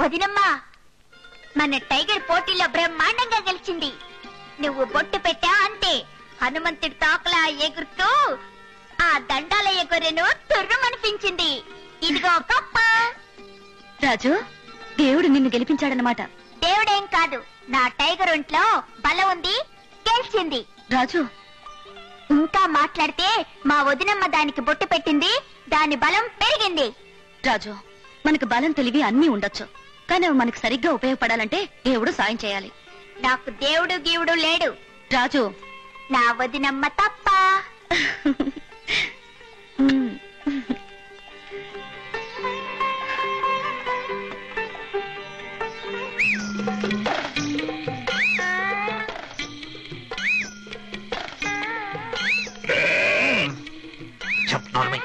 వదినమ్మా మన టైగర్ పోటీలో బ్రహ్మాండంగా గెలిచింది నువ్వు బొట్టు పెట్టా అంతే హనుమంతుడి తోకలా ఎగురుతూ ఆ దండాల ఎగురెను తుర్రమనిపించింది ఇదిగో కప్ప రాజు దేవుడు నిన్ను గెలిపించాడనమాట దేవుడేం కాదు నా టైగర్ ఒంట్లో బలం ఉంది గెలిచింది రాజు ఇంకా మాట్లాడితే మా వదినమ్మ దానికి బొట్టు పెట్టింది దాని బలం పెరిగింది రాజు మనకు బలం తెలివి అన్నీ ఉండొచ్చు కానీ అవి మనకు సరిగ్గా ఉపయోగపడాలంటే దేవుడు సాయం చేయాలి నాకు దేవుడు గీవుడు లేడు రాజు నా వదినమ్మ తప్ప ఉమ్, చెప్పు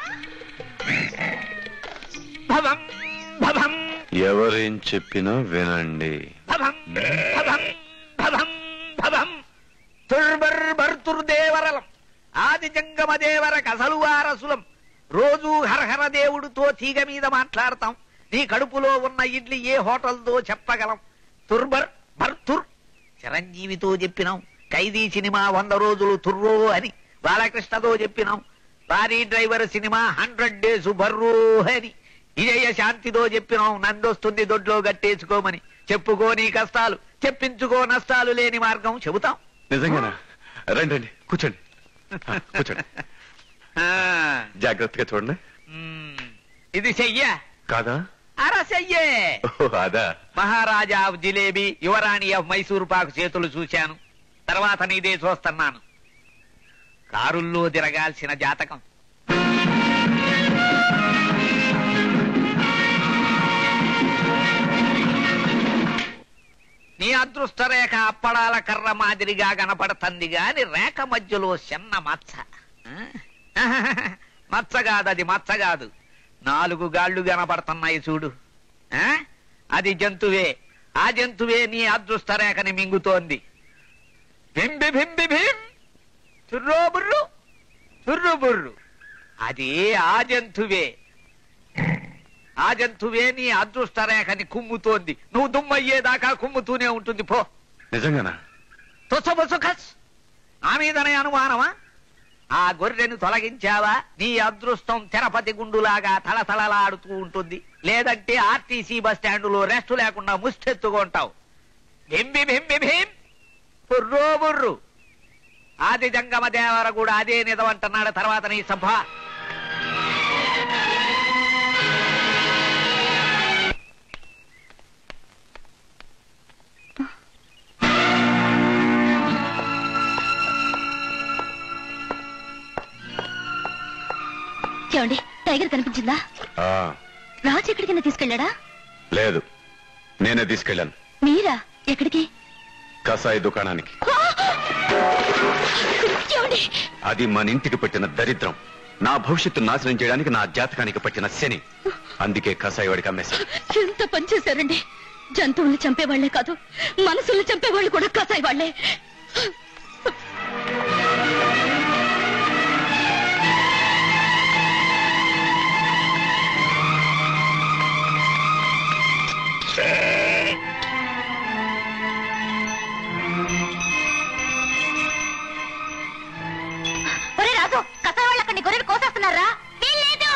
భవం భవం ఎవరేం చెప్పినా వినండి భవం భవం భవం భవం తుర్బర్ భర్తుర్దేవరలం ఆది జంగమ దేవర కసలు వారసులం రోజు హరహర దేవుడితో తీగ మీద మాట్లాడతాం నీ కడుపులో ఉన్న ఇడ్లీ ఏ హోటల్తో చెప్పగలం తుర్బర్ భర్తుర్ చిరంజీవితో చెప్పినాం ఖైదీ సినిమా వంద రోజులు తుర్రో అని బాలకృష్ణతో చెప్పినాం lorry driver cinema hundred days బర్రో అని ఇజయ శాంతితో చెప్పినాం నందొస్తుంది దొడ్లో గట్టేసుకోమని చెప్పుకో నీ కష్టాలు చెప్పించుకో నష్టాలు లేని మార్గం చెబుతాం నిజంగానా రండి రండి కూర్చోండి ఆ, కూర్చోండి ఆ, జాగ్రత్తగా చూడండి మ్, ఇది చెయ్య కాదా అర చెయ్యే ఓ అదా మహారాజా ఆఫ్ జిలేబీ యువరాణి ఆఫ్ మైసూరు పాకు చేతులు చూశాను తర్వాత నీదే చూస్తున్నాను కారుల్లో తిరగాల్సిన జాతకం నీ అదృష్ట రేఖ అప్పడాల కర్ర మాదిరిగా కనపడుతుంది గాని రేఖ మధ్యలో చిన్న మచ్చ ఆ? మచ్చ కాదు అది మచ్చ కాదు నాలుగు గాళ్ళు కనపడుతున్నాయి చూడు ఆ? అది జంతువే ఆ జంతువే నీ అదృష్ట రేఖని మింగుతోంది బింబి బింబి భీం చుర్రో బుర్రు చుర్రు బుర్రు అది ఆ జంతువే ఆ జంతువే నీ అదృష్ట రేఖని కుమ్ముతోంది నువ్వు దుమ్మయ్యేదాకా కుమ్ముతూనే ఉంటుంది పో నిజంగానా తుసబుసుఖస్ ఆ మీదనే అనుమానమా ఆ గొర్రెను తొలగించావా నీ అదృష్టం తిరుపతి గుండులాగా తళతళలాడుతూ ఉంటుంది లేదంటే ఆర్టీసీ బస్ స్టాండులో రెస్ట్ లేకుండా ముష్టెత్తుకుంటావు బింబి బింబి భీం బుర్రో బుర్రు ఆది జంగమ దేవర కూడా అదే నిజమంటున్నాడు తర్వాత నీ సభ ఏమండి టైగర్ కనిపించిందా ఆ, రాజు ఎక్కడికైనా తీసుకెళ్ళాడా లేదు నేనే తీసుకెళ్ళాను మీరా ఎక్కడికి కసాయి దుకాణానికి ఏమండి అది మన ఇంటికి పట్టిన దరిద్రం నా భవిష్యత్తు నాశనం చేయడానికి నా జాతకానికి పట్టిన శని అందుకే కసాయి వాడికి అమ్మేశాను ఎంత పని చేశారండి జంతువుల్ని చంపేవాళ్లే కాదు మనసుల్ని చంపేవాళ్ళు కూడా కసాయి వాళ్లే ఒరే రాజు కసాయి వాళ్ళు అక్కడి గొర్రెలు కోసేస్తున్నారా వీల్లేదు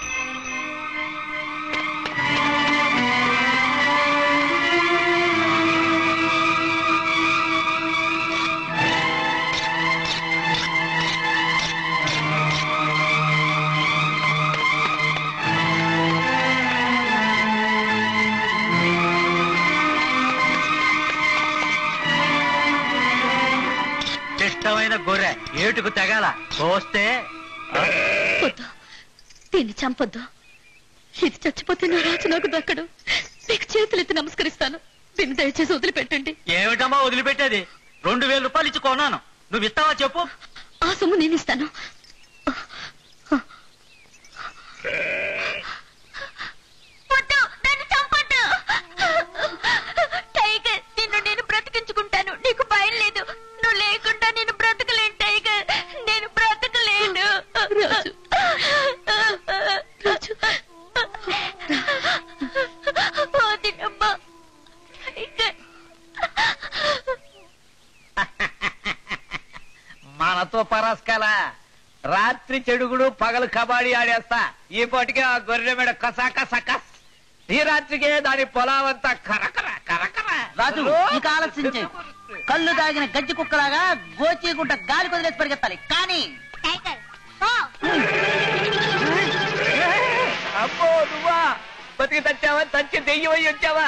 ఇష్టమైన గొర్రె ఏటుకు తెగాల కోస్తే వద్దు దీన్ని చంపొద్దు ఇది చచ్చిపోతే నా రాజు నాకు దక్కడు మీకు చేతులెత్తి నమస్కరిస్తాను దీన్ని దయచేసి వదిలిపెట్టండి ఏమిటమ్మా వదిలిపెట్టేది రెండు వేల రూపాయలు ఇచ్చి కొన్నాను నువ్వు ఇస్తావా చెప్పు ఆ సొమ్ము నేను ఇస్తాను వద్దు నన్ను చంపొద్దు టైగర్ నిన్ను నేను బ్రతికించుకుంటాను నీకు భయం లేదు నువ్వు లేకుండా నేను బ్రతకలేను టైగర్ నేను బ్రతకలేను రాజు. రాజు. వదిన రాత్రి చెడుగుడు పగలు కబాడీ ఆడేస్తా ఈ పాటికి ఆ గొర్రె మీద కసా కసా కస్ ఈ రాత్రికే దాని పొలావంతా కరకర కరకర రాజు ఇక ఆలస్యం చేయి కళ్ళు తాగిన గజ్జి కుక్కలాగా గోచీగుంట గాలి కొదిలేసి పరిగెత్తాలి కానీ టైగర్ పో. అమ్మో నువ్వా బతికి తెచ్చావా తెచ్చి దెయ్యమై వచ్చావా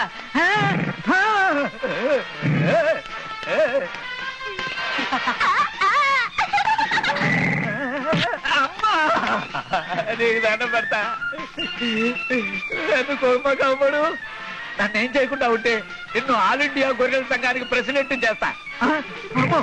అమ్మా నీకు దండం పెడతా నన్ను కోప కాపాడు నన్ను ఏం చేయకుండా ఉంటే నిన్ను ఆల్ ఇండియా గొర్రెల సంఘానికి ప్రెసిడెంట్ చేస్తా అమ్మో.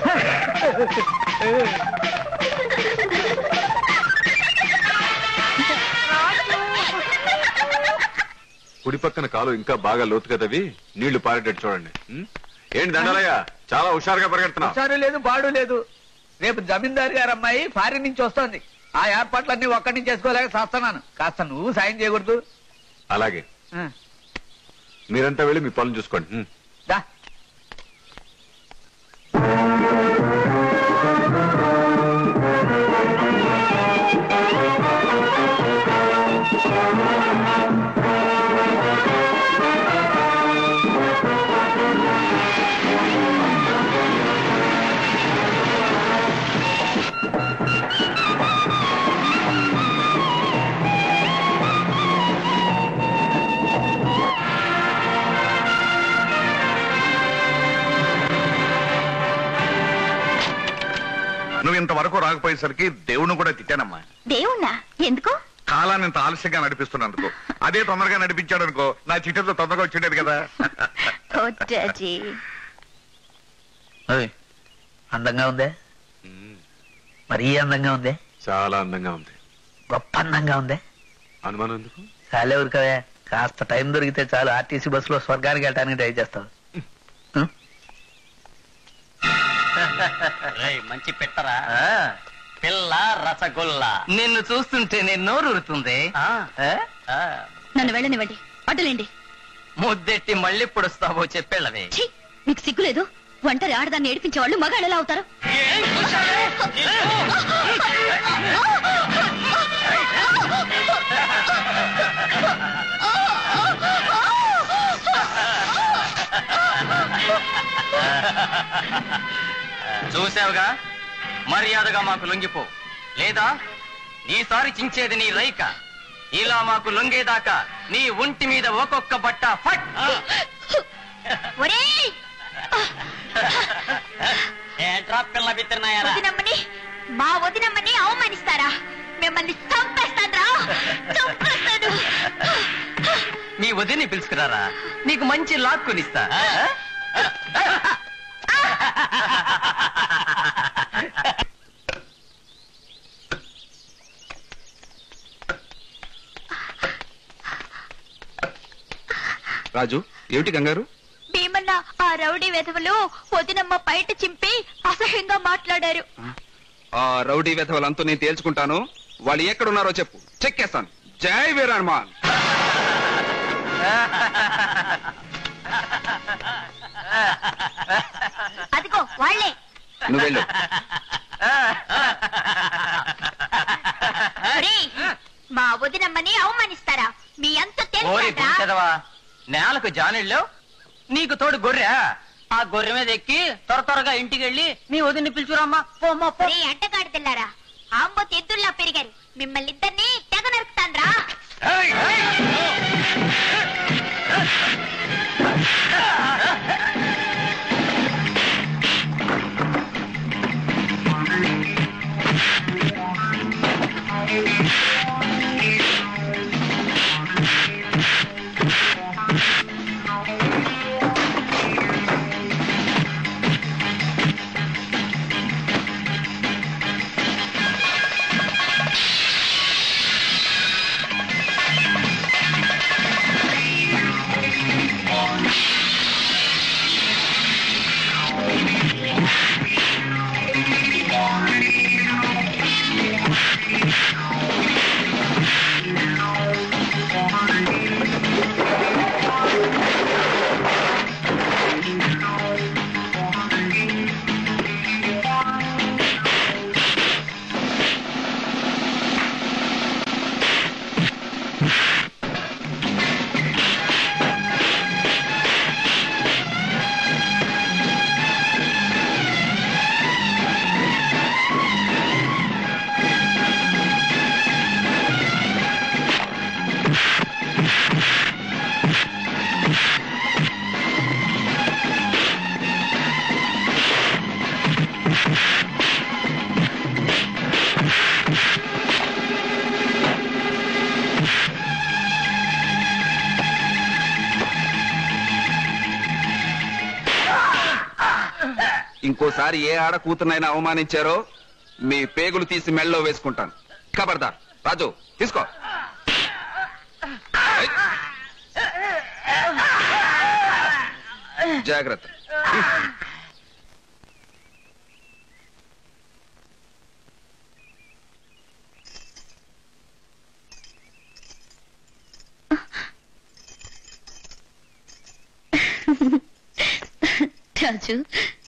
కుడి పక్కన కాలు ఇంకా బాగా లోతు కదవి నీళ్లు పారేటట్టు చూడండి ఉం? ఏంటి దండలయ్య చాలా హుషారుగా పరిగెడుతున్నావు హుషారు లేదు బాడు లేదు రేపు జమీందారు గారు అమ్మాయి ఫారిన్ నుంచి వస్తోంది ఆ ఏర్పాట్లన్నీ ఒక్కడి నుంచి చేసుకోలేక చేస్తున్నాను కాస్త నువ్వు సాయం చేయకూడదు అలాగే ఆ, మీరంతా వెళ్ళి మీ పనులు చూసుకోండి ఉం. దా నువ్వు ఇంతవరకు రాకపోయేసరికి దేవుణ్ణి కూడా తిట్టానమ్మా దేవుణ్ణా ఎందుకు కాలాన్ని ఇంత ఆలస్యంగా నడిపిస్తున్నందుకు అదే తొందరగా నడిపించాడు అనుకో నా చిట్టతో తొందరగా వచ్చేటది కదా కొట్టాజీ ఓయ్, అందంగా ఉందే ఉం. మరీ అందంగా ఉందే చాలా అందంగా ఉంది గొప్ప అందంగా ఉందే అనుమానం ఎందుకు చాలే ఊరికవే కాస్త టైం దొరికితే చాలు ఆర్టీసీ బస్సులో స్వర్గానికి వెళ్ళడానికి ట్రై చేస్తావు మంచి పెట్టరా పిల్ల రసగుల్లా నిన్ను చూస్తుంటే నేను నోరుతుంది నన్ను వెళ్ళనివ్వండి అడ్డులేండి ముద్దెట్టి మళ్ళీ పొడుస్తావో చెప్పేళ్ళవే ఛీ మీకు సిగ్గులేదు ఒంటరి ఆడదాన్ని ఏడిపించే వాళ్ళు మగాళ్ళు ఎలా అవుతారు చూసావుగా మర్యాదగా మాకు లొంగిపో లేదా నీసారి చించేది నీ రైక ఇలా మాకు లొంగేదాకా నీ ఒంటి మీద ఒక్కొక్క బట్ట ఫట్ ఒరేయ్ ఏంట్రా పిల్ల బిత్తిరినాయారా వదినమ్మని మా వదినమ్మని అవమానిస్తారా మిమ్మల్ని చంపేస్తాడ్రా చంపేస్తాను మీ వదిని పిలుచుకురారా నీకు మంచి లాక్ కొనిస్తా రాజు ఏమిటి కంగారు భీమన్న ఆ రౌడీ వెధవలు వదినమ్మ బయట చింపి అసహ్యంగా మాట్లాడారు ఆ రౌడీ వెధవలంతా నేను తేల్చుకుంటాను వాళ్ళు ఎక్కడున్నారో చెప్పు చెక్కేస్తాను జై వీరహనుమాన్ అదిగో వాళ్ళే నువ్వు వెళ్ళు ఒరేయ్, మా వదినమ్మని అవమానిస్తారా మీ అంత ఓరి తెలుసా గుంటెదవా నేలకు జానిళ్ళో నీకు తోడు గొర్రె ఆ గొర్రె మీద ఎక్కి త్వర త్వరగా ఇంటికి వెళ్ళి మీ వదిని పిలుచురామ్మా పోమ్మా పో ఒరే అడ్డగాడిదెల్లారా ఆంబో తెద్దుల్లా పెరిగారు మిమ్మల్ని ఇద్దరిని తెగ నరుకుతాన్రా ఇంకోసారి ఏ ఆడ కూతురునైనా అవమానించారో మీ పేగులు తీసి మెళ్ళలో వేసుకుంటాను ఖబర్దార్ రాజు తీసుకో ఏయ్. జాగ్రత్త రాజు